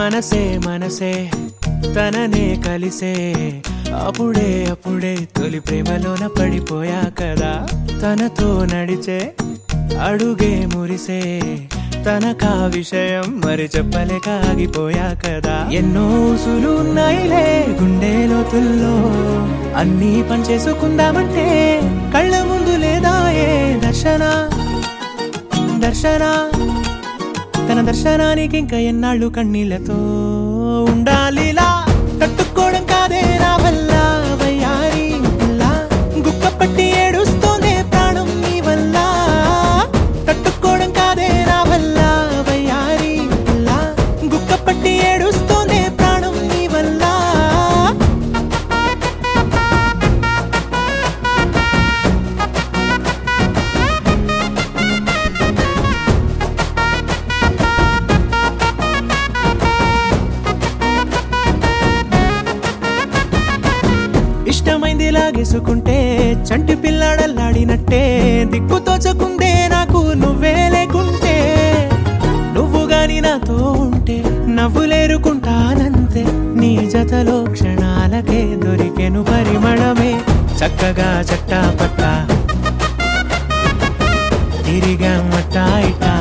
మనసే మనసే తననే కలిసే అప్పుడే అప్పుడే తొలి ప్రేమలోన పడిపోయా కదా తనతో నడిచే అడుగే మురిసే తనకా విషయం మరి చెప్పలేక ఆగిపోయా కదా ఎన్నో ఊసులు ఉన్నాయిలే గుండె లోతుల్లో అన్నీ పనిచేసుకుందామంటే కళ్ళ ముందు లేదా ఏ దర్శన దర్శన తన దర్శనానికి ఇంకా ఎన్నాళ్ళు కన్నీళ్లతో ఉండాలిలా తట్టుకోవడం కాదే నా వల్ల వయ్యారి పిల్ల గుక్క పట్టి ఏడుస్తోందే ప్రాణం నీ వల్ల తట్టుకోవడం కాదే నా వల్ల వయ్యారి పిల్ల గుక్క పట్టి ఏడుస్తోందే ప్రాణం నీ వల్ల ఇష్టమైంది లాగేసుకుంటే చంటి పిల్లాడల్లాడినట్టే దిక్కు తోచకుందే నాకు నువ్వే లేకుంటే నువ్వు గాని నాతో ఉంటే నవ్వులేరుకుంటానంతే నీ జతలో క్షణాలకే దొరికెను పరిమళమే చక్కగా చట్టా పట్టా తిరిగా మట్టా ఇటా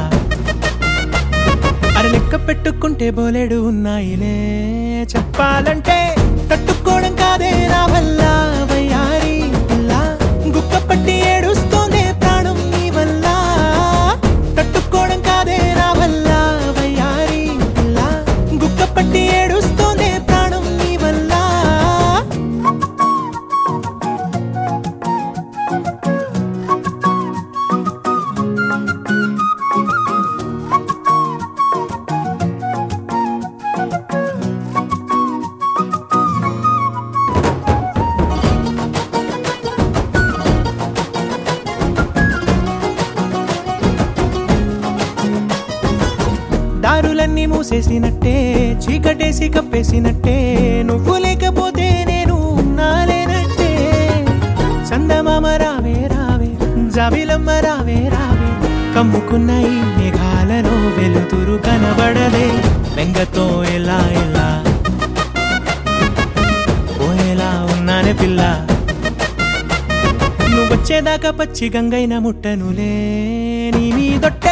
అరే లెక్క పెట్టుకుంటే బోలెడు ఉన్నాయిలే చెప్పాలంటే తట్టుకోవడం కాదే నా వల్ల వయ్యారి పిల్ల గుక్క పట్టి ఏడుస్తోందే ప్రాణం నీ వల్ల తట్టుకోవడం కాదే నా వల్ల వయ్యారి పిల్ల గుక్క పట్టి ఏడుస్తోందే ప్రాణం నీ వల్ల దారులన్నీ మూసేసినట్టే చీకటేసి కప్పేసినట్టే నువ్వు లేకపోతే నేను ఉన్నాలేనట్టే చందమామ రావే రావే జాబిలమ్మ రావే రావే కమ్ముకున్న ఈ మేఘాలలో వెలుతురు కనబడలే బెంగతో ఎలా ఎలా పోయేలా ఉన్నానే పిల్ల నువ్వొచ్చేదాకా పచ్చి గంగైన ముట్టనులే నీ మీదొట్టే